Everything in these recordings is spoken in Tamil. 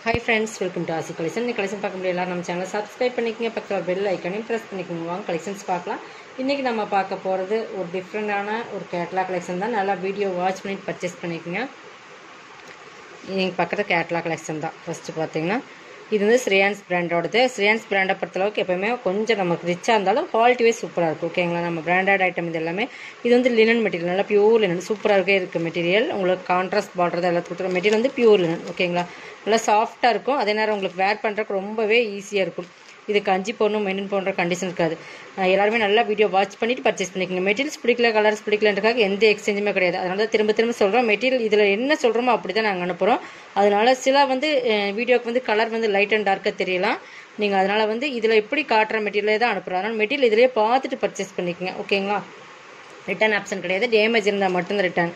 hi friends welcome to Aasi collection இந்த கலெக்ஷன் பார்க்க முடியல நம்ம சேனலை சப்ஸ்கிரைப் பண்ணிக்கங்க பக்கத்தில் பெல் ஐக்கனையும் ப்ரெஸ் பண்ணிக்கோங்க வாங்க கலெக்ஷன்ஸ் பார்க்கலாம் இன்றைக்கி நம்ம பார்க்க போகிறது ஒரு டிஃப்ரெண்டான ஒரு கேட்லாக் கலெக்ஷன் தான் நல்லா வீடியோ வாட்ச் பண்ணிட்டு பர்ச்சேஸ் பண்ணிக்கோங்க நீங்கள் பக்கத்தில் கேட்லாக் கலெக்ஷன் தான் ஃபஸ்ட்டு பார்த்தீங்கன்னா இது வந்து ஸ்ரேயான்ஸ் பிராண்டோடது ஸ்ரேயான்ஸ் பிராண்டை பொறுத்தளவுக்கு எப்போவுமே கொஞ்சம் நமக்கு ரிச்சாக இருந்தாலும் குவாலிட்டி வைஸ் சூப்பராக இருக்கும் ஓகேங்களா நம்ம பிராண்டட் ஐட்டம் இது எல்லாமே இது வந்து லினன் மெட்டீரியல் நல்லா பியூர் லினன் சூப்பராக இருக்கே இருக்குது மெட்டீரியல் உங்களுக்கு கான்ட்ராஸ்ட் பார்டர் எல்லாத்துக்கும் கொடுத்துருக்க மெட்டீரியல் வந்து பியூர் லினன் ஓகேங்களா நல்லா சாஃப்ட்டாக இருக்கும் அதே நேரம் உங்களுக்கு வேர் பண்ணுறதுக்கு ரொம்பவே ஈஸியாக இருக்கும் இது கஞ்சி போடணும் மெயின்டைன் பண்ணுற கண்டிஷன் இருக்காது அஹ் எல்லாருமே நல்லா வீடியோ வாட்ச் பண்ணிட்டு பர்ச்சேஸ் பண்ணிக்கோங்க மெட்டீரியல்ஸ் பிடிக்கல கலர்ஸ் பிடிக்கலன்றக்காக எந்த எக்ஸ்சேஞ்சுமே கிடையாது அதனால தான் திரும்ப திரும்ப சொல்கிறோம் மெட்டீரியல் இதில் என்ன சொல்கிறோமோ அப்படி தான் நாங்கள் அனுப்புகிறோம் அதனால சில வந்து வீடியோக்கு வந்து கலர் வந்து லைட் அண்ட் டார்க்காக தெரியலாம் நீங்கள் அதனால் வந்து இதில் எப்படி காட்டுற மெட்டீரியலே தான் அனுப்புகிறோம் அதனால் மெட்டீரியல் இதிலே பார்த்துட்டு பர்ச்சேஸ் பண்ணிக்கோங்க ஓகேங்களா ரிட்டர்ன் ஆப்ஷன் கிடையாது டேமேஜ் இருந்தால் மட்டும்தான் ரிட்டர்ன்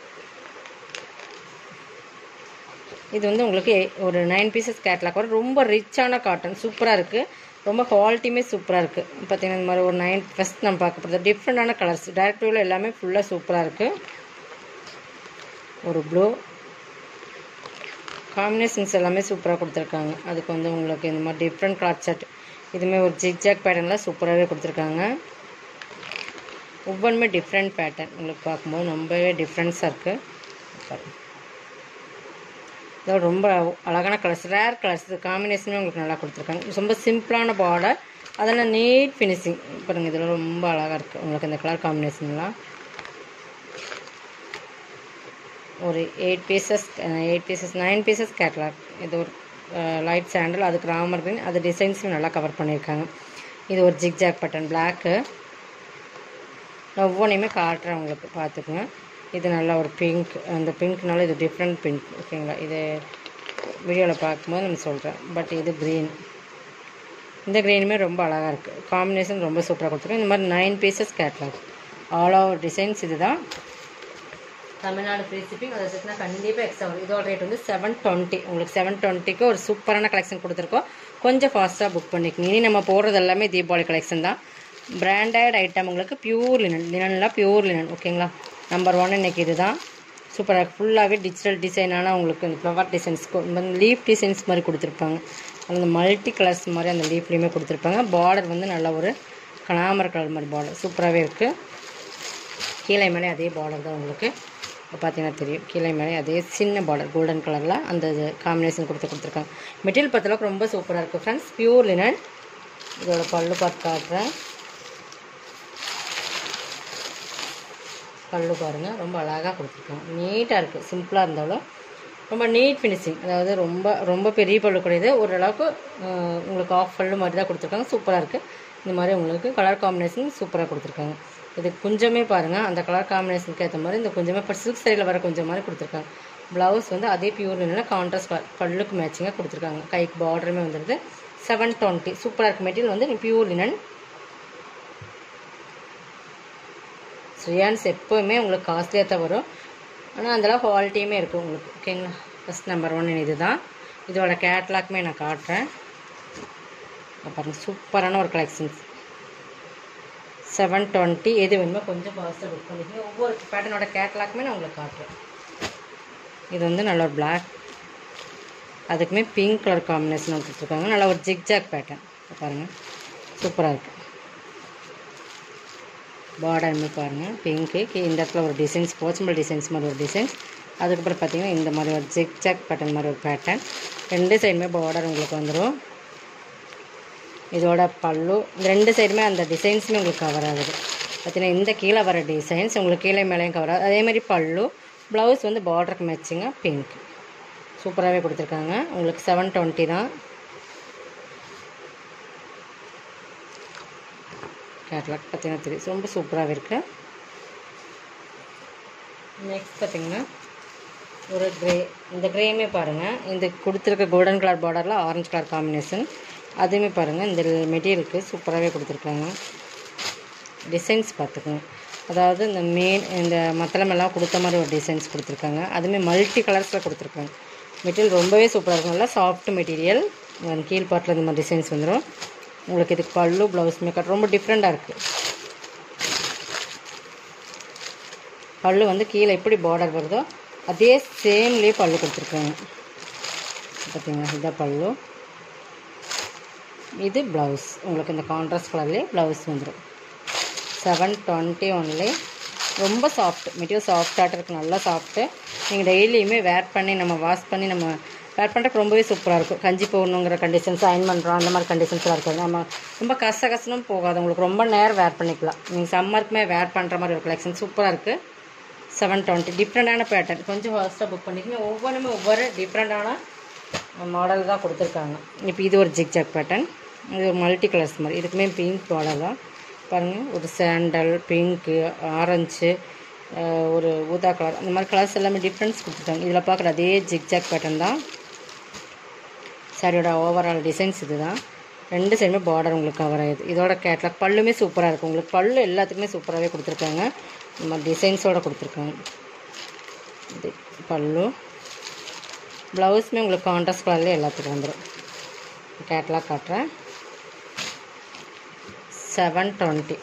இது வந்து உங்களுக்கு ஒரு நைன் பீசஸ் கேட்லாக் வரும் ரொம்ப ரிச்சான காட்டன் சூப்பராக இருக்குது ரொம்ப குவாலிட்டியுமே சூப்பராக இருக்குது பார்த்தீங்கன்னா இந்த மாதிரி ஒரு நைன் ஃபஸ்ட் நம்ம பார்க்க போகிறது டிஃப்ரெண்டான கலர்ஸ் டேரக்ட் வியூவில் எல்லாமே ஃபுல்லாக சூப்பராக இருக்குது ஒரு ப்ளூ காம்பினேஷன்ஸ் எல்லாமே சூப்பராக கொடுத்துருக்காங்க அதுக்கு வந்து உங்களுக்கு இந்த மாதிரி டிஃப்ரெண்ட் கிளாத் செட் இதுவுமே ஒரு ஜிக்ஜாக் பேட்டர்னில் சூப்பராகவே கொடுத்துருக்காங்க ஒவ்வொன்றுமே டிஃப்ரெண்ட் பேட்டர்ன் உங்களுக்கு பார்க்கும்போது ரொம்பவே டிஃப்ரென்ஸாக இருக்குது இதோட ரொம்ப அழகான கலர்ஸ் ரேர் கலர்ஸ் காம்பினேஷனுமே உங்களுக்கு நல்லா கொடுத்துருக்காங்க ரொம்ப சிம்பிளான பார்டர் அதெல்லாம் நீட் ஃபினிஷிங் பாருங்கள் இதில் ரொம்ப அழகாக இருக்குது உங்களுக்கு இந்த கலர் காம்பினேஷன்லாம் ஒரு eight pieces eight pieces nine pieces catalogue இது ஒரு லைட் சாண்டல் அதுக்கு ராமர் கிரீன் அது டிசைன்ஸும் நல்லா கவர் பண்ணியிருக்காங்க இது ஒரு ஜிக்ஜாக் பட்டன் பிளாக்கு நான் ஒவ்வொன்றையுமே காட்டுறேன் உங்களுக்கு பார்த்துக்குங்க இது நல்லா ஒரு பிங்க் அந்த பிங்க்னால இது டிஃப்ரெண்ட் பிங்க் ஓகேங்களா இது வீடியோவில் பார்க்கும்போது நான் சொல்கிறேன் பட் இது க்ரீன் இந்த க்ரீனுமே ரொம்ப அழகாக இருக்குது காம்பினேஷன் ரொம்ப சூப்பராக கொடுத்துருக்கோம் இந்த மாதிரி nine pieces catalogue all over designs இது தான் தமிழ்நாடு ஃப்ரீ ஷிப்பிங் அதை சேர்த்துனா கண்டிப்பாக எக்ஸ்ட்ரா வரும் இதோட ரேட் வந்து செவன் டுவெண்ட்டி உங்களுக்கு செவன் டுவெண்ட்டிக்கு ஒரு சூப்பரான கலெக்ஷன் கொடுத்துருக்கோம் கொஞ்சம் ஃபாஸ்ட்டாக புக் பண்ணிக்கோங்க இனி நம்ம போடுறது எல்லாமே தீபாவளி கலெக்ஷன் தான் பிராண்டட் ஐட்டம் உங்களுக்கு பியூர் லினன் லினன்லாம் பியூர் லினன் ஓகேங்களா நம்பர் ஒன் இன்னைக்கு இதுதான் சூப்பராக ஃபுல்லாகவே டிஜிட்டல் டிசைனான உங்களுக்கு இந்த ஃப்ளவர் டிசைன்ஸ் இந்த லீஃப் டிசைன்ஸ் மாதிரி கொடுத்துருப்பாங்க அந்த மல்டி கலர்ஸ் மாதிரி அந்த லீஃப்லேயுமே கொடுத்துருப்பாங்க பார்டர் வந்து நல்ல ஒரு கனாமர் கலர் மாதிரி பார்டர் சூப்பராகவே இருக்குது கீழே மேலே அதே பார்டர் தான் உங்களுக்கு பார்த்தீங்கன்னா தெரியும் கீழே மேலே அதே சின்ன பார்டர் கோல்டன் கலரில் அந்த காம்பினேஷன் கொடுத்து கொடுத்துருக்காங்க மெட்டீரியல் பொறுத்தளவுக்கு ரொம்ப சூப்பராக இருக்குது ஃப்ரெண்ட்ஸ் பியூர் லினன் இதோட பல்லு பார்த்து காட்டுறேன் பல்லு பாருங்கள் ரொம்ப அழகாக கொடுத்துருக்காங்க நீட்டாக இருக்குது சிம்பிளாக இருந்தாலும் ரொம்ப நீட் ஃபினிஷிங் அதாவது ரொம்ப ரொம்ப பெரிய பல்லு கிடையாது ஓரளவுக்கு உங்களுக்கு ஆஃப் பல்லு மாதிரி தான் கொடுத்துருக்காங்க சூப்பராக இருக்குது இந்த மாதிரி உங்களுக்கு கலர் காம்பினேஷன் சூப்பராக கொடுத்துருக்காங்க இது குஞ்சமே பாருங்கள் அந்த கலர் காம்பினேஷனுக்கு ஏற்ற மாதிரி இந்த குஞ்சமே இப்போ சில்க் சைடில் வர கொஞ்சம் மாதிரி கொடுத்துருக்காங்க ப்ளவுஸ் வந்து அதே பியூர் இல்லைன்னா கான்ட்ராஸ்ட் பல்லுக்கு மேட்சிங்காக கொடுத்துருக்காங்க கைக்கு பார்டருமே வந்துடுது செவன் டுவெண்ட்டி சூப்பராக இருக்குது மெட்டீரியல் வந்து பியூர் லினன் ஸ்ரீயான்ஸ் எப்போவுமே உங்களுக்கு காஸ்ட்லியாக தான் வரும் ஆனால் அந்தளவு குவாலிட்டியுமே இருக்கும் உங்களுக்கு ஓகேங்களா ஃபஸ்ட் நம்பர் ஒன் இது தான் இதோட கேட்லாக்குமே நான் காட்டுறேன் பாருங்கள் சூப்பரான ஒரு கலெக்ஷன்ஸ் செவன் டுவெண்ட்டி எது வேணுமோ கொஞ்சம் ஃபாஸ்ட்டாக புக் பண்ணிக்கோங்க ஒவ்வொரு பேட்டர்னோட கேட்லாக்குமே நான் உங்களுக்கு காட்டுறேன் இது வந்து நல்ல ஒரு பிளாக் அதுக்குமே பிங்க் கலர் காம்பினேஷன் கொடுத்துருக்காங்க நல்ல ஒரு ஜிக்ஜாக் பேட்டர்ன் பாருங்கள் சூப்பராக இருக்குது பார்டருமே பாருங்கள் பிங்க்கு இந்த இடத்துல ஒரு டிசைன்ஸ் போச்சம்பல் டிசைன்ஸ் மாதிரி ஒரு டிசைன்ஸ் அதுக்கப்புறம் பார்த்தீங்கன்னா இந்த மாதிரி ஒரு ஜிக் ஜாக் பேட்டர்ன் மாதிரி ஒரு பேட்டர்ன் ரெண்டு சைடுமே பார்டர் உங்களுக்கு வந்துடும் இதோட பல்லு இந்த ரெண்டு சைடுமே அந்த டிசைன்ஸுமே உங்களுக்கு கவர் ஆகுது பார்த்தீங்கன்னா இந்த கீழே வர டிசைன்ஸ் உங்களுக்கு கீழே மேலேயும் கவர் ஆகுது அதே மாதிரி பல்லு ப்ளவுஸ் வந்து பார்டருக்கு மேட்சிங்காக பிங்க் சூப்பராகவே கொடுத்துருக்காங்க உங்களுக்கு செவன் டுவெண்ட்டி தான் கேட்லாக் பார்த்தீங்கன்னா தெரியும் ரொம்ப சூப்பராகவே இருக்குது நெக்ஸ்ட் பார்த்தீங்கன்னா ஒரு க்ரே இந்த க்ரேயுமே பாருங்கள் இந்த கொடுத்துருக்க கோல்டன் கலர் பார்டரில் ஆரஞ்சு கலர் காம்பினேஷன் அதுவுமே பாருங்கள் இந்த மெட்டீரியலுக்கு சூப்பராகவே கொடுத்துருக்காங்க டிசைன்ஸ் பார்த்துக்கோங்க அதாவது இந்த மெயின் இந்த மத்தளமெல்லாம் கொடுத்த மாதிரி ஒரு டிசைன்ஸ் கொடுத்துருக்காங்க அதுவுமே மல்டி கலர்ஸில் கொடுத்துருக்காங்க மெட்டீரியல் ரொம்பவே சூப்பராக இருக்கும் நல்லா சாஃப்ட் மெட்டீரியல் கீழ் பாட்டில் இந்த மாதிரி டிசைன்ஸ் வந்துடும் உங்களுக்கு இதுக்கு பல்லு ப்ளவுஸ் மேக்கப் ரொம்ப டிஃப்ரெண்ட்டாக இருக்குது பல்லு வந்து கீழே எப்படி பார்டர் வருதோ அதே சேம்லேயே பல்லு கொடுத்துருக்காங்க பார்த்தீங்களா இதான் பல்லு இது ப்ளவுஸ் உங்களுக்கு இந்த கான்ட்ராஸ்ட் கலர்லேயே ப்ளவுஸ் வந்துடும் செவன் டுவெண்ட்டி ஒன்லே ரொம்ப சாஃப்ட் மெட்டீரியல் சாஃப்டாக இருக்குது நல்லா சாஃப்ட்டு நீங்கள் டெய்லியுமே வேர் பண்ணி நம்ம வாஷ் பண்ணி நம்ம வேர் பண்ணுறதுக்கு ரொம்பவே சூப்பராக இருக்கும் கஞ்சி போடணுங்கிற கண்டிஷன்ஸ் அயன் பண்ணுறோம் அந்த மாதிரி கண்டிஷன்ஸ்லாம் இருக்காது நம்ம ரொம்ப கஷ்ட கஷ்டம் போகாது உங்களுக்கு ரொம்ப நேரம் வேர் பண்ணிக்கலாம் நீங்கள் சம்மருக்குமே வேர் பண்ணுற மாதிரி ஒரு கலெக்ஷன் சூப்பராக இருக்குது செவன் டுவெண்ட்டி டிஃப்ரெண்ட்டான பேட்டர்ன் கொஞ்சம் ஃபாஸ்ட்டாக புக் பண்ணிக்கங்க ஒவ்வொன்றுமே ஒவ்வொரு டிஃப்ரெண்ட்டான மாடல் தான் கொடுத்துருக்காங்க இப்போ இது ஒரு ஜிக்ஜாக் பேட்டர்ன் இது ஒரு மல்டி கலர்ஸ் மாதிரி இதுக்குமே பிங்க் மாடல் தான் பாருங்கள் ஒரு சாண்டல் பிங்க்கு ஆரஞ்சு ஒரு ஊதா கலர் அந்த மாதிரி கலர்ஸ் எல்லாமே டிஃப்ரென்ஸ் கொடுத்துருக்காங்க இதில் பார்க்குற அதே ஜிக்ஜாக் பேட்டர்ன் தான் சாரியோட ஓவரால் டிசைன்ஸ் இது தான் ரெண்டு சைடுமே பார்டர் உங்களுக்கு கவர் ஆகுது இதோட கேட்லாக் பல்லுமே சூப்பராக இருக்கும் உங்களுக்கு பல்லு எல்லாத்துக்குமே சூப்பராகவே கொடுத்துருக்காங்க இந்த மாதிரி டிசைன்ஸோடு கொடுத்துருக்காங்க இது பல்லு ப்ளவுஸுமே உங்களுக்கு கான்ட்ராஸ்ட் கலர்லேயே எல்லாத்துக்கும் வந்துடும் கேட்லாக் காட்டுறேன் செவன் டுவெண்ட்டி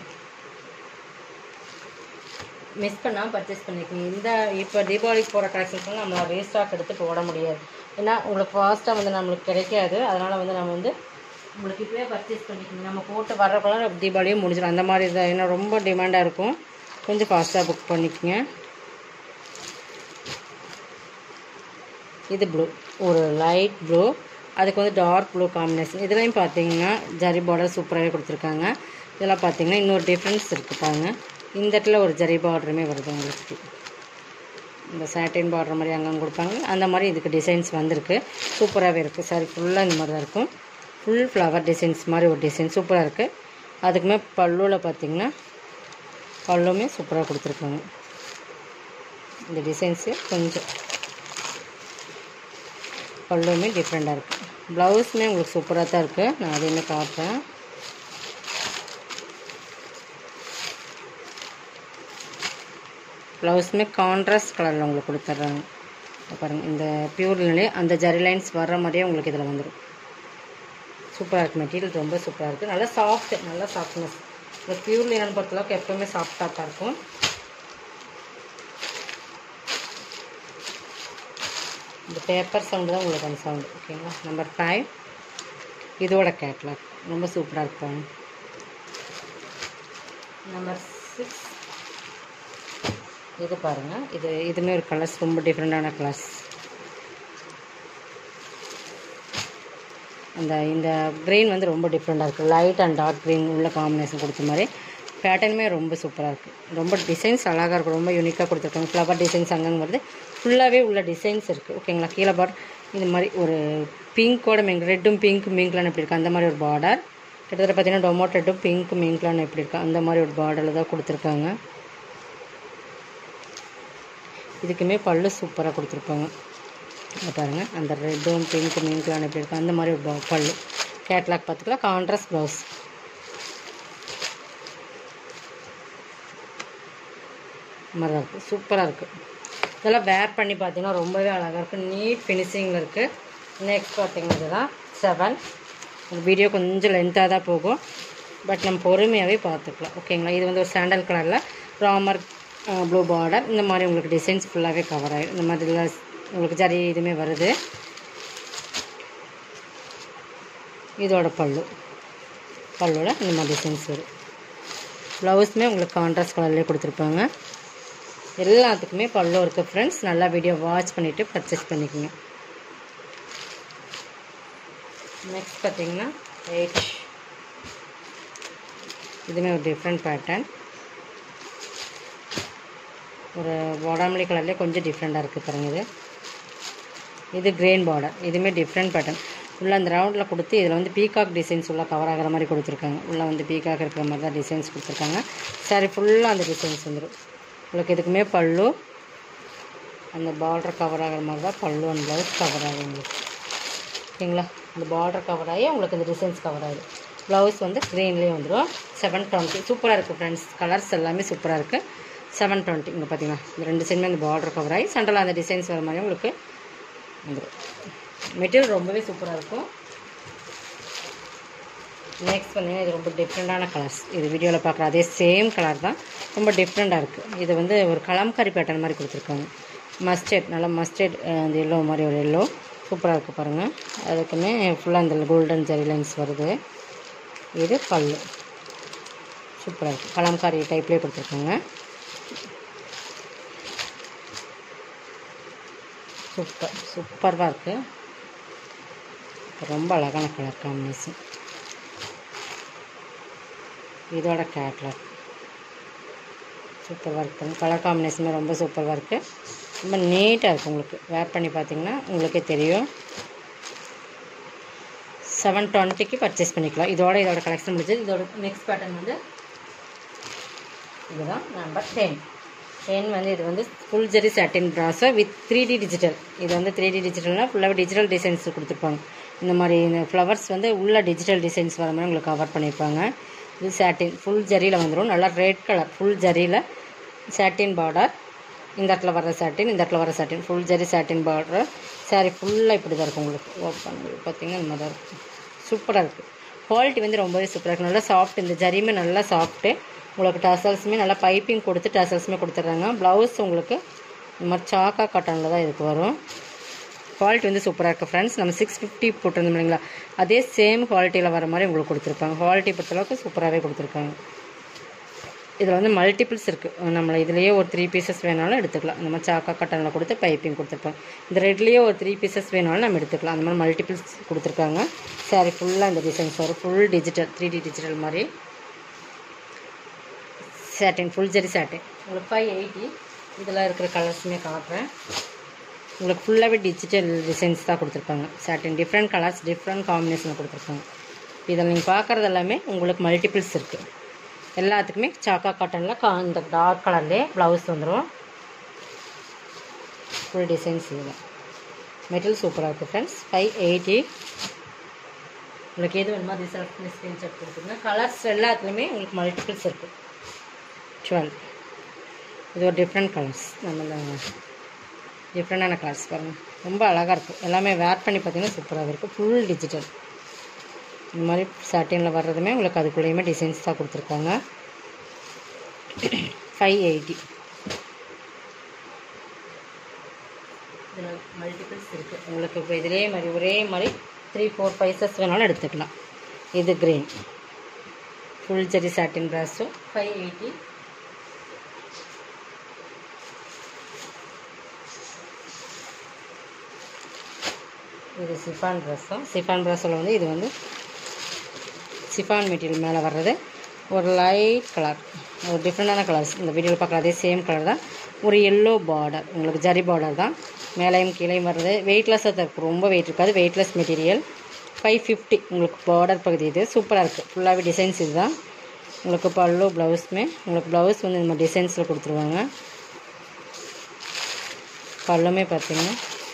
மிஸ் பண்ணாமல் பர்ச்சேஸ் பண்ணிக்கோங்க இந்த இப்போ தீபாவளிக்கு போகிற கலெக்ஷன்ஸ்லாம் நம்மளால் ரீஸ்டாக் எடுத்து போட முடியாது ஏன்னா உங்களுக்கு ஃபாஸ்ட்டாக வந்து நம்மளுக்கு கிடைக்காது அதனால் வந்து நம்ம வந்து உங்களுக்கு இப்போயே பர்ச்சேஸ் பண்ணிக்கோங்க நம்ம போட்டு வர்றப்பெல்லாம் தீபாவளியும் முடிஞ்சிடும் அந்த மாதிரி தான் ஏன்னா ரொம்ப டிமாண்டாக இருக்கும் கொஞ்சம் ஃபாஸ்ட்டாக புக் பண்ணிக்கோங்க இது ப்ளூ ஒரு லைட் ப்ளூ அதுக்கு வந்து டார்க் ப்ளூ காம்பினேஷன் இதுலேயும் பார்த்தீங்கன்னா ஜரி பார்டர் சூப்பராகவே கொடுத்துருக்காங்க இதெல்லாம் பார்த்தீங்கன்னா இன்னொரு டிஃப்ரென்ஸ் இருக்குது பாருங்கள் இந்த இடத்துல ஒரு ஜரி பார்டருமே வருது உங்களுக்கு இந்த சாட்டின் பார்டர் மாதிரி அங்கங்கே கொடுப்பாங்க அந்த மாதிரி இதுக்கு டிசைன்ஸ் வந்திருக்கு சூப்பராகவே இருக்குது சாரி ஃபுல்லாக இந்த மாதிரி தான் இருக்கும் ஃபுல் ஃப்ளவர் டிசைன்ஸ் மாதிரி ஒரு டிசைன் சூப்பராக இருக்குது அதுக்குமே பல்லுவில் பார்த்தீங்கன்னா பல்லுமே சூப்பராக கொடுத்துருக்காங்க இந்த டிசைன்ஸு கொஞ்சம் பல்லுமே டிஃப்ரெண்ட்டாக இருக்குது ப்ளவுஸுமே உங்களுக்கு சூப்பராக தான் இருக்குது நான் அதையுமே காட்டுறேன் ப்ளவுஸுமே கான்ட்ராஸ்ட் கலரில் உங்களுக்கு கொடுத்துட்றாங்க பாருங்கள் இந்த பியூர்லேயே அந்த ஜரி லைன்ஸ் வர்ற மாதிரியே உங்களுக்கு இதில் வந்துடும் சூப்பராக இருக்குது மெட்டீரியல் ரொம்ப சூப்பராக இருக்குது நல்லா சாஃப்ட் நல்லா சாஃப்ட்னஸ் இந்த பியூர் லினன் பொறுத்தளவுக்கு எப்போவுமே சாஃப்டாக தான் இருக்கும் இந்த பேப்பர் சவுண்டு தான் உங்களுக்கு அந்த சவுண்டு ஓகேங்களா நம்பர் ஃபைவ் இதோட கேட்லாக் ரொம்ப சூப்பராக இருக்கும் நம்பர் சிக்ஸ் இது பாருங்கள் இது இதுவுமே ஒரு கலர்ஸ் ரொம்ப டிஃப்ரெண்ட்டான கலர்ஸ் அந்த இந்த க்ரீன் வந்து ரொம்ப டிஃப்ரெண்ட்டாக இருக்குது லைட் அண்ட் டார்க் க்ரீன் உள்ள காம்பினேஷன் கொடுத்த மாதிரி பேட்டர்னுமே ரொம்ப சூப்பராக இருக்குது ரொம்ப டிசைன்ஸ் அழகாக இருக்கும் ரொம்ப யூனிக்காக கொடுத்துருக்காங்க ஃப்ளவர் டிசைன்ஸ் அங்கங்கே வருது ஃபுல்லாகவே உள்ள டிசைன்ஸ் இருக்குது ஓகேங்களா கீழே பார் இந்த மாதிரி ஒரு பிங்கோட மிங் ரெட்டும் பிங்க் மிங்க்லான்னு எப்படி இருக்குது அந்த மாதிரி ஒரு பார்டர் கிட்டத்தட்ட பார்த்தீங்கன்னா டொமோட் ரெட்டும் பிங்க் மிங்க்லான்னு எப்படி இருக்குது அந்த மாதிரி ஒரு பார்டரில் தான் கொடுத்துருக்காங்க இதுக்குமே பல்லு சூப்பராக கொடுத்துருப்பாங்க இங்க பாருங்கள் அந்த ரெட்டும் பிங்க் மிங்க்லான்னு எப்படி இருக்குது அந்த மாதிரி ஒரு ப- பல்லு கேட்லாக் பார்த்துக்கலாம் கான்ட்ராஸ்ட் ப்ளவுஸ் மாதிரி தான் இருக்குது சூப்பராக இருக்குது இதெல்லாம் வேர் பண்ணி பார்த்தீங்கன்னா ரொம்பவே அழகாக இருக்குது நீட் ஃபினிஷிங்கில் இருக்குது நெக்ஸ்ட் பார்த்தீங்கன்னா இதெல்லாம் செவன் வீடியோ கொஞ்சம் லென்த்தாக தான் போகும் பட் நம்ம பொறுமையாகவே பார்த்துக்கலாம் ஓகேங்களா இது வந்து ஒரு சாண்டல் கலரில் ராமர் ப்ளூ பார்டர் இந்த மாதிரி உங்களுக்கு டிசைன்ஸ் ஃபுல்லாகவே கவர் ஆகிடும் இந்த மாதிரிலாம் உங்களுக்கு ஜரி இதுவுமே வருது இதோட பல்லு பல்லுவில் இந்த மாதிரி டிசைன்ஸ் வரும் ப்ளவுஸுமே உங்களுக்கு கான்ட்ராஸ்ட் கலர்லேயே கொடுத்துருப்பாங்க எல்லாத்துக்குமே பல்லு இருக்குது ஃப்ரெண்ட்ஸ் நல்லா வீடியோ வாட்ச் பண்ணிவிட்டு பர்ச்சேஸ் பண்ணிக்கோங்க நெக்ஸ்ட் பார்த்தீங்கன்னா எயிட் இதுவுமே ஒரு டிஃப்ரெண்ட் பேட்டர்ன் ஒரு பாடாமலி கலர்லேயே கொஞ்சம் டிஃப்ரெண்ட்டாக இருக்குது பாருங்க இது இது கிரேன் பார்டர் இதுவுமே டிஃப்ரெண்ட் பேட்டர்ன் உள்ள அந்த ரவுண்டில் கொடுத்து இதில் வந்து பீகாக் டிசைன்ஸ் உள்ள கவர் ஆகிற மாதிரி கொடுத்துருக்காங்க உள்ள வந்து பீகாக் இருக்கிற மாதிரி தான் டிசைன்ஸ் கொடுத்துருக்காங்க சாரி ஃபுல்லாக அந்த டிசைன்ஸ் வந்துடும் உங்களுக்கு இதுக்குமே பல்லு அந்த பார்டர் கவர் ஆகிற மாதிரி தான் பல்லு அண்ட் ப்ளவுஸ் கவர் ஆகும் உங்களுக்கு ஓகேங்களா இந்த பார்டர் கவர் ஆகி உங்களுக்கு இந்த டிசைன்ஸ் கவர் ஆகுது ப்ளவுஸ் வந்து க்ரீன்லேயே வந்துடும் செவன் டுவெண்ட்டி சூப்பராக இருக்குது ஃப்ரெண்ட்ஸ் கலர்ஸ் எல்லாமே சூப்பராக இருக்குது செவன் டுவெண்ட்டி இங்கே பார்த்தீங்கன்னா இந்த ரெண்டு சைடுமே அந்த பார்டர் கவர் ஆகி சென்டரில் அந்த டிசைன்ஸ் வர மாதிரி உங்களுக்கு வந்துடும் மெட்டீரியல் ரொம்பவே சூப்பராக இருக்கும் நெக்ஸ்ட் பார்த்தீங்கன்னா இது ரொம்ப டிஃப்ரெண்ட்டான கலர்ஸ் இது வீடியோவில் பார்க்குற அதே சேம் கலர் தான் ரொம்ப டிஃப்ரெண்ட்டாக இருக்குது இது வந்து ஒரு கலம்காரி பேட்டர்ன் மாதிரி கொடுத்துருக்காங்க மஸ்டர்ட் நல்லா மஸ்டர்ட் அந்த எல்லோ மாதிரி ஒரு எல்லோ சூப்பராக இருக்குது பாருங்கள் அதுக்குமே ஃபுல்லாக இந்த கோல்டன் ஜெரி லைன்ஸ் வருது இது பல்லு சூப்பராக இருக்குது கலம்காரி டைப்லேயே கொடுத்துருக்காங்க சூப்பர் சூப்பராக இருக்குது ரொம்ப அழகான கலர் காம்பினேஷன் இதோட கேட்லாக் சூப்பராக இருக்குது கலர் காம்பினேஷனுமே ரொம்ப சூப்பராக இருக்குது ரொம்ப நீட்டாக இருக்குது உங்களுக்கு வேர் பண்ணி பார்த்தீங்கன்னா உங்களுக்கே தெரியும் செவன் டுவெண்ட்டிக்கு பர்ச்சேஸ் பண்ணிக்கலாம் இதோட இதோட கலெக்ஷன் முடிஞ்சது இதோட நெக்ஸ்ட் பேட்டர்ன் வந்து இதுதான் நம்பர் டென் டென் வந்து இது வந்து full zari satin brasso with three D digital இது வந்து த்ரீ டி டிஜிட்டல்னால் ஃபுல்லாகவே டிஜிட்டல் டிசைன்ஸ் கொடுத்துருப்பாங்க இந்த மாதிரி இந்த ஃப்ளவர்ஸ் வந்து உள்ள டிஜிட்டல் டிசைன்ஸ் வர மாதிரி உங்களுக்கு கவர் பண்ணியிருப்பாங்க இது சாட்டின் ஃபுல் ஜரியில் வந்துடும் நல்லா ரெட் கலர் ஃபுல் ஜரியில் சாட்டின் பார்டர் இந்த இடத்துல வர சாட்டின் இந்த இடத்துல வர satin full zari satin border sari ஃபுல்லாக இப்படி தான் இருக்கும் உங்களுக்கு ஓப்பன் பார்த்தீங்கன்னா இந்த மாதிரி தான் இருக்கும் சூப்பராக இருக்குது குவாலிட்டி வந்து ரொம்பவே சூப்பராக இருக்குது நல்லா சாஃப்ட் இந்த ஜரியுமே நல்லா சாஃப்ட்டு உங்களுக்கு டசல்ஸுமே நல்லா பைப்பிங் கொடுத்து டசல்ஸுமே கொடுத்துட்றாங்க ப்ளவுஸ் உங்களுக்கு இந்த மாதிரி சாக்கா காட்டனில் தான் இதுக்கு வரும் குவாலிட்டி வந்து சூப்பராக இருக்குது ஃப்ரெண்ட்ஸ் நம்ம சிக்ஸ் ஃபிஃப்டி போட்டிருந்தோம் இல்லைங்களா அதே சேம் குவாலிட்டியில் வர மாதிரி உங்களுக்கு கொடுத்துருப்பாங்க குவாலிட்டி பொறுத்தளவுக்கு சூப்பராகவே கொடுத்துருக்காங்க இதில் வந்து மல்டிபிள்ஸ் இருக்குது நம்மளை இதுலேயே ஒரு த்ரீ பீசஸ் வேணாலும் எடுத்துக்கலாம் இந்த மாதிரி சாக்கா கட்டனில் கொடுத்து பைப்பிங் கொடுத்துருப்பாங்க இந்த ரெட்லேயே ஒரு த்ரீ பீசஸ் வேணாலும் நம்ம எடுத்துக்கலாம் அந்த மாதிரி மல்டிபிள்ஸ் கொடுத்துருக்காங்க சாரி ஃபுல்லாக இந்த டிசைன்ஸ் வரும் full digital three D digital மாதிரி சாட்டின் ஃபுல் ஜெரி சாட்டின் உங்களுக்கு ஃபைவ் எயிட்டி இதில் இருக்கிற கலர்ஸுமே காட்டுறேன் உங்களுக்கு ஃபுல்லாகவே டிஜிட்டல் டிசைன்ஸ் தான் கொடுத்துருப்பாங்க சாட்டின் டிஃப்ரெண்ட் கலர்ஸ் டிஃப்ரெண்ட் காம்பினேஷனில் கொடுத்துருப்பாங்க இதில் நீங்கள் பார்க்குறது எல்லாமே உங்களுக்கு மல்டிபிள்ஸ் இருக்குது எல்லாத்துக்குமே சாக்கா காட்டனில் கா இந்த டார்க் கலர்லேயே ப்ளவுஸ் வந்துடும் ஃபுல் டிசைன்ஸ் இதில் மெட்டீரியல் சூப்பராக இருக்குது ஃப்ரெண்ட்ஸ் ஃபைவ் எயிட்டி உங்களுக்கு எது வேணுமோ அது செலக்ட் பண்ணி ஸ்க்ரீன்ஷாட் கொடுத்துருங்க கலர்ஸ் எல்லாத்துலேயுமே உங்களுக்கு மல்டிபிள்ஸ் இருக்குது டுவெல் இது ஒரு டிஃப்ரெண்ட் கலர்ஸ் நம்ம டிஃப்ரெண்டான கலர்ஸ் பாருங்கள் ரொம்ப அழகாக இருக்கும் எல்லாமே வேர் பண்ணி பார்த்தீங்கன்னா சூப்பராக இருக்கும் ஃபுல் டிஜிட்டல் இந்த மாதிரி சாட்டினில் வர்றதுமே உங்களுக்கு அதுக்குள்ளேயுமே டிசைன்ஸ் தான் கொடுத்துருக்காங்க ஃபைவ் எயிட்டி இதில் மல்டிபிள்ஸ் இருக்குது உங்களுக்கு இப்போ இதிலே மாதிரி ஒரே மாதிரி த்ரீ ஃபோர் பைசஸ் வேணாலும் எடுத்துக்கலாம் இது க்ரீன் ஃபுல் ஜெரி சாட்டின் ப்ராஸும் ஃபைவ் எயிட்டி இது சிஃபான் ட்ரெஸ்ஸும் சிஃபான் ட்ரெஸ்ஸில் வந்து இது வந்து சிஃபான் மெட்டீரியல் மேலே வர்றது ஒரு லைட் கலர் ஒரு டிஃப்ரெண்டான கலர்ஸ் இந்த வீடியோவில் பார்க்குற அதே சேம் கலர் தான் ஒரு எல்லோ பார்டர் உங்களுக்கு ஜரி பார்டர் தான் மேலேயும் கீழேயும் வர்றது வெயிட்லெஸ்ஸாக தான் இருக்கும் ரொம்ப வெயிட் இருக்காது வெயிட்லெஸ் மெட்டீரியல் ஃபைவ் ஃபிஃப்டி உங்களுக்கு பார்டர் பகுதி இது சூப்பராக இருக்குது ஃபுல்லாகவே டிசைன்ஸ் இதுதான் உங்களுக்கு பல்லு ப்ளவுஸுமே உங்களுக்கு ப்ளவுஸ் வந்து இந்த மாதிரி டிசைன்ஸில் கொடுத்துருவாங்க பல்லுமே பார்த்தீங்கன்னா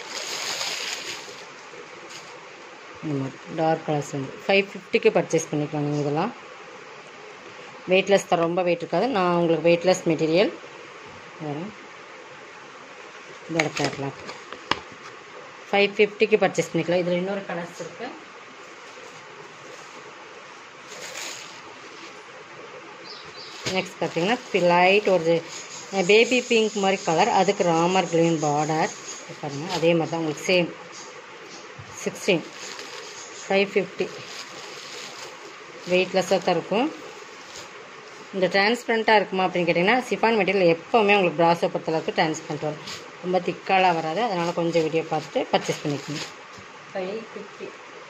இந்த மாதிரி டார்க் கலர்ஸ் வந்து ஃபைவ் ஃபிஃப்டிக்கு பர்ச்சேஸ் பண்ணிக்கலாம் நீங்கள் இதெல்லாம் வெயிட்லெஸ் தான் ரொம்ப வெயிட் இருக்காது நான் உங்களுக்கு வெயிட்லெஸ் மெட்டீரியல் வரும் இதோட கேட்லாக் ஃபைவ் ஃபிஃப்டிக்கு பர்ச்சேஸ் பண்ணிக்கலாம் இதில் இன்னொரு கலர்ஸ் இருக்குது நெக்ஸ்ட் பார்த்தீங்கன்னா லைட் ஒரு பேபி பிங்க் மாதிரி கலர் அதுக்கு ராமர் க்ரீன் பார்டர் பாருங்கள் அதே மாதிரி தான் உங்களுக்கு சேம் சிக்ஸ்டீன் ஃபைவ் ஃபிஃப்டி வெயிட்லெஸ்ஸாக தான் இருக்கும் இந்த டிரான்ஸ்பரண்ட்டாக இருக்குமா அப்படின்னு கேட்டிங்கன்னா சிஃபான் மெட்டீரியல் எப்போவுமே உங்களுக்கு ப்ராஸை பொறுத்தளவுக்கு டிரான்ஸ்பரண்ட் வரும் ரொம்ப திக்காலாக வராது அதனால் கொஞ்சம் வீடியோ பார்த்துட்டு பர்ச்சேஸ் பண்ணிக்கணும் ஃபைவ் ஃபிஃப்டி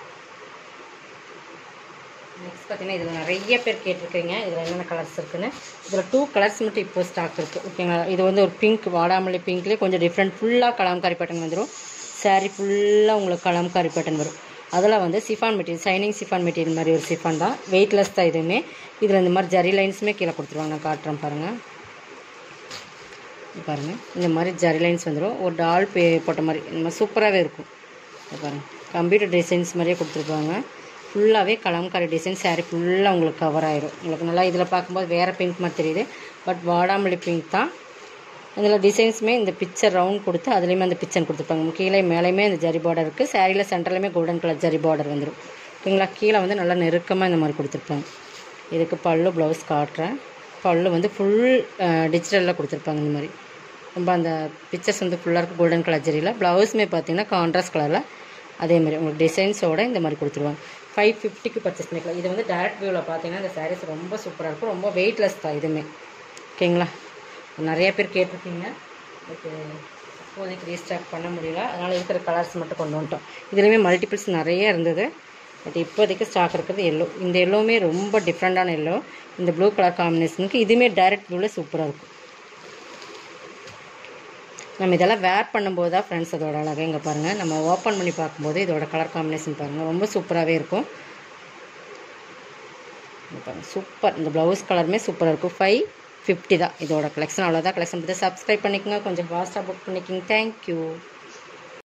நெக்ஸ்ட் பார்த்தீங்கன்னா இதில் நிறைய பேர் கேட்டிருக்கீங்க இதில் என்னென்ன கலர்ஸ் இருக்குன்னு இதில் டூ கலர்ஸ் மட்டும் இப்போ ஸ்டாக் இருக்குது ஓகேங்களா இது வந்து ஒரு பிங்க் வாடாமல்லி பிங்க்லேயே கொஞ்சம் டிஃப்ரெண்ட் ஃபுல்லாக கலாம்காரி பேட்டர்ன் வந்துடும் சாரீ ஃபுல்லாக உங்களுக்கு கலாம்காரி பேட்டர்ன் வரும் அதில் வந்து chiffon material shining chiffon material மாதிரி ஒரு சிஃபான் தான் வெயிட்லெஸ் தான் இதுவுமே இதில் இந்த மாதிரி ஜரி லைன்ஸுமே கீழே கொடுத்துருவாங்க நான் காட்டுறேன் பாருங்கள் பாருங்கள் இந்த மாதிரி ஜரி லைன்ஸ் வந்துடும் ஒரு டால் பே போட்ட மாதிரி இந்த மாதிரி சூப்பராகவே இருக்கும் இதை பாருங்கள் கம்ப்யூட்டர் டிசைன்ஸ் மாதிரியே கொடுத்துருப்பாங்க ஃபுல்லாகவே கலம்காரி டிசைன் சாரீ ஃபுல்லாக உங்களுக்கு கவர் ஆயிரும் உங்களுக்கு நல்லா இதில் பார்க்கும்போது வேறு பிங்க் மாதிரி தெரியுது பட் வாடாமல்லி பிங்க் தான் இதில் டிசைன்ஸுமே இந்த பிக்சர் ரவுண்ட் கொடுத்து அதுலேயுமே அந்த பிக்சர் கொடுத்துருப்பாங்க கீழே மேலேயுமே இந்த ஜரி பார்டர் இருக்குது சாரியில் சென்டர்லையுமே கோல்டன் கலர் ஜரி பார்டர் வந்துடும் ஓகேங்களா கீழே வந்து நல்லா நெருக்கமாக இந்த மாதிரி கொடுத்துருப்பாங்க இதுக்கு பல்லு ப்ளவுஸ் காட்டுறேன் பல்லு வந்து ஃபுல் டிஜிட்டலில் கொடுத்துருப்பாங்க இந்த மாதிரி ரொம்ப அந்த பிக்சர்ஸ் வந்து ஃபுல்லாக இருக்குது கோல்டன் கலர் ஜரியில் ப்ளவுஸுமே பார்த்தீங்கன்னா கான்ட்ராஸ்ட் கலரில் அதே மாதிரி உங்களுக்கு டிசைன்ஸோட இந்த மாதிரி கொடுத்துருவாங்க ஃபைவ் ஃபிஃப்டிக்கு பர்ச்சேஸ் பண்ணிக்கலாம் இது வந்து டேரக்ட் வியூவில் பார்த்தீங்கன்னா இந்த சாரீஸ் ரொம்ப சூப்பராக இருக்கும் ரொம்ப வெயிட்லெஸ் தான் இதுவுமே ஓகேங்களா நிறைய பேர் கேட்டிருக்கீங்க பட் இப்போதைக்கு ரீஸ்டாக் பண்ண முடியல அதனால் இருக்கிற கலர்ஸ் மட்டும் கொண்டு வந்துட்டோம் இதுலேயுமே மல்டிபிள்ஸ் நிறைய இருந்தது பட் இப்போதைக்கு ஸ்டாக் இருக்கிறது எல்லோ இந்த எல்லோவுமே ரொம்ப டிஃப்ரெண்ட்டான எல்லோ இந்த ப்ளூ கலர் காம்பினேஷனுக்கு இதுவுமே டைரக்ட் ப்ளூவில் சூப்பராக இருக்கும் நம்ம இதெல்லாம் வேர் பண்ணும்போது தான் ஃப்ரெண்ட்ஸ் அதோட அழகை இங்கே பாருங்கள் நம்ம ஓப்பன் பண்ணி பார்க்கும்போது இதோட கலர் காம்பினேஷன் பாருங்கள் ரொம்ப சூப்பராகவே இருக்கும் இங்க பாருங்க சூப்பர் இந்த ப்ளவுஸ் கலருமே சூப்பராக இருக்கும் ஃபைவ் ஃபிஃப்டி தான் இதோட கலெக்ஷன் அவ்வளோதான் கலெக்ஷன் பற்றி சப்ஸ்கிரைப் பண்ணிக்கோங்க கொஞ்சம் ஃபாஸ்ட்டாக புக் பண்ணிக்கோங்க தேங்க்யூ